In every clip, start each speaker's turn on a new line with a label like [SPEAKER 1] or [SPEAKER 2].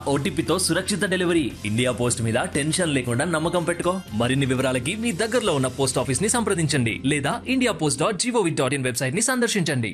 [SPEAKER 1] ఓటీపీతో సురక్షిత delivery India post మీద tension లేకుండా నమ్మకం పెట్టుకో మరిన్ని వివరాలకి మీ దగ్గరలో ఉన్న పోస్ట్ ఆఫీస్ ని సంప్రదించండి లేదా India post dot G O V dot in website ని సందర్శించండి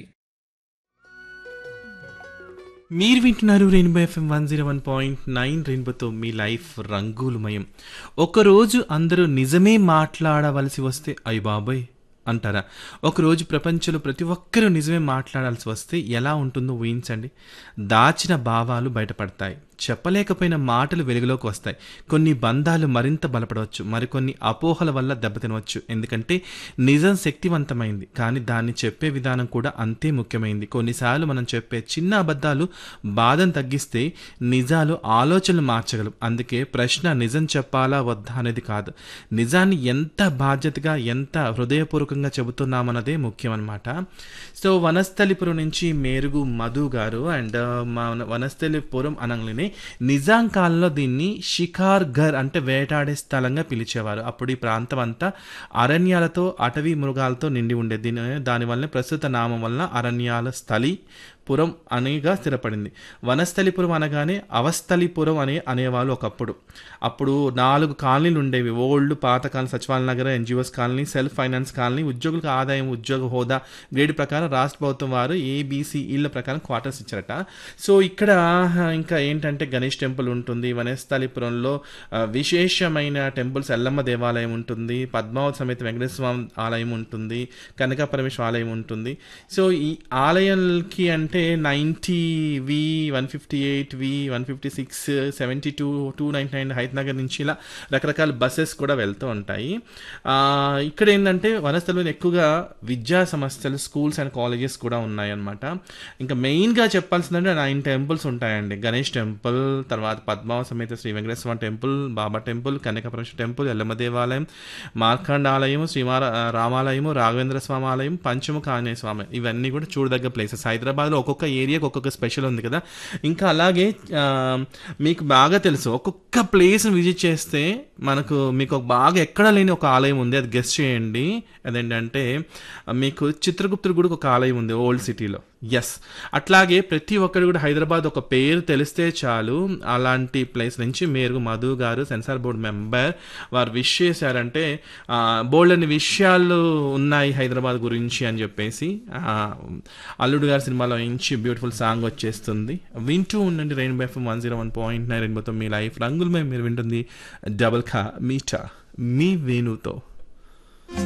[SPEAKER 2] మీరు వింటున్నారు rainbow FM one zero one point nine రెయిన్బోతో మీ లైఫ్ రంగులమయం ఒకరోజు అందరూ నిజమే మాట్లాడవలసి వస్తే అయ్య బాబాయ్ అంటారా ఒకరోజు ప్రపంచంలో ప్రతి ఒక్కరూ నిజమే మాట్లాడాల్సి వస్తే ఎలా ఉంటుందో ఊహించండి దాచిన భావాలు బయటపడతాయి చెప్పలేకపోయిన మాటలు వెలుగులోకి వస్తాయి కొన్ని బంధాలు మరింత బలపడవచ్చు మరికొన్ని అపోహల వల్ల దెబ్బతినవచ్చు ఎందుకంటే నిజం శక్తివంతమైంది కానీ దాన్ని చెప్పే విధానం కూడా అంతే ముఖ్యమైంది కొన్నిసార్లు మనం చెప్పే చిన్న అబద్ధాలు బాధను తగ్గిస్తే నిజాలు ఆలోచనలు మార్చగలం అందుకే ప్రశ్న నిజం చెప్పాలా వద్దా అనేది కాదు నిజాన్ని ఎంత బాధ్యతగా ఎంత హృదయపూర్వకంగా చెబుతున్నామన్నదే ముఖ్యం అనమాట సో వనస్థలిపురం నుంచి మేరుగు మధు గారు అండ్ మా వనస్థలిపురం అనగానే నిజాం కాలంలో దీన్ని షికార్ ఘర్ అంటే వేటాడే స్థలంగా పిలిచేవారు అప్పుడు ఈ ప్రాంతం అంతా అరణ్యాలతో అటవీ మృగాలతో నిండి ఉండేది దీని దానివల్ల ప్రస్తుత నామం వలన అరణ్యాల స్థలి పురం అనేగా స్థిరపడింది వనస్థలిపురం అనగానే అవస్థలిపురం అని అనేవాళ్ళు ఒకప్పుడు అప్పుడు నాలుగు కాలనీలు ఉండేవి ఓల్డ్ పాత కాలనీ సచివాలయ నగర NGOs colony self finance colony ఉద్యోగులకు ఆదాయం ఉద్యోగ హోదా గ్రేడ్ ప్రకారం రాష్ట్ర ప్రభుత్వం వారు ఏబీసీ ఇళ్ళ ప్రకారం క్వార్టర్స్ ఇచ్చారట సో ఇక్కడ ఇంకా ఏంటంటే గణేష్ టెంపుల్ ఉంటుంది వనస్థలిపురంలో ఆ, విశేషమైన టెంపుల్స్ ఎల్లమ్మ దేవాలయం ఉంటుంది పద్మావతి సమేత వెంకటేశ్వర స్వామి ఆలయం ఉంటుంది కనక పరమేశ్వర ఆలయం ఉంటుంది సో ఈ ఆలయాలకి అంటే ninety V one fifty eight V one fifty six seventy two two ninety nine హైత్ నగర్ నుంచి ఇలా రకరకాల బస్సెస్ కూడా వెళ్తూ ఉంటాయి ఆ, ఇక్కడ ఏంటంటే వనస్థలంలో ఎక్కువగా విద్యా సంస్థలు స్కూల్స్ అండ్ కాలేజెస్ కూడా ఉన్నాయన్నమాట ఇంకా మెయిన్గా చెప్పాల్సిందంటే నైన్ టెంపుల్స్ ఉంటాయండి గణేష్ టెంపుల్ తర్వాత పద్మావ సమేత Shri Venkateswara Swamy temple Baba temple Kanakaparameshwara temple Yellamma దేవాలయం మార్కండ ఆలయం శ్రీమార రామాలయము రాఘవేంద్ర స్వామి ఆలయం పంచముఖ ఆంజనేయ స్వామి ఇవన్నీ కూడా చూడదగ్గ ప్లేసెస్ హైదరాబాద్లో ఒక్కొక్క ఏరియాకి ఒక్కొక్క స్పెషల్ ఉంది కదా ఇంకా అలాగే ఆ, మీకు బాగా తెలుసు ఒక్కొక్క ప్లేస్ని విజిట్ చేస్తే మనకు మీకు ఒక బాగా ఎక్కడ లేని ఒక ఆలయం ఉంది అది గెస్ట్ చేయండి అదేంటంటే మీకు చిత్రగుప్తుడి గుడికి ఒక ఆలయం ఉంది ఓల్డ్ సిటీలో ఎస్ అట్లాగే ప్రతి ఒక్కరు కూడా హైదరాబాద్ ఒక పేరు తెలిస్తే చాలు అలాంటి ప్లేస్ నుంచి Meru Madhu garu censor board member వారు విష్ చేశారంటే బోల్డ్ అన్ని విషయాలు ఉన్నాయి హైదరాబాద్ గురించి అని చెప్పేసి ఆ, అల్లుడు గారి సినిమాలో నుంచి బ్యూటిఫుల్ సాంగ్ వచ్చేస్తుంది వింటూ ఉండండి rainbow FM one zero one point nine రెయిన్బోతో మీ లైఫ్ రంగులమే మీరు వింటుంది డబల్ ఖా మీటా మీ వేణుతో